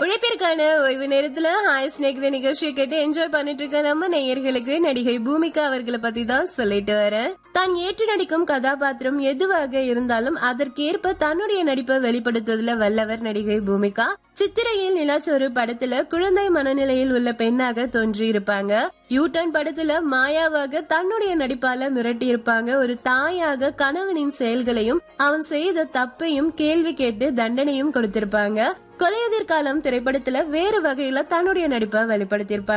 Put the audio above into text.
உழைப்பிற்கான ஓய்வு நேரத்துல hi snake தி நிகழ்ச்சியை கேட்டு என்ஜாய் பண்ணிட்டு இருக்க நம்ம நேயர்களுக்கு நடிகை பூமிகா அவர்களை பத்தி தான் சொல்லிட்டு வரேன் தான் ஏற்று நடிக்கும் கதாபாத்திரம் எதுவாக இருந்தாலும் அதற்கேற்ப தன்னுடைய நடிப்பை வெளிப்படுத்துவதில் வல்லவர் நடிகை பூமிகா சித்திரையில் நிலாச்சோறு படத்துல குழந்தை மனநிலையில் உள்ள பெண்ணாக தோன்றி இருப்பாங்க யூட்டன் படத்துல மாயாவாக தன்னுடைய நடிப்பால மிரட்டி இருப்பாங்க ஒரு தாயாக கணவனின் செயல்களையும் அவன் செய்த தப்பையும் கேள்வி கேட்டு தண்டனையும் கொடுத்திருப்பாங்க கொலையுதிர் காலம் திரைப்படத்துல வேறு வகையில தன்னுடைய நடிப்பை வெளிப்படுத்தியிருப்பாங்க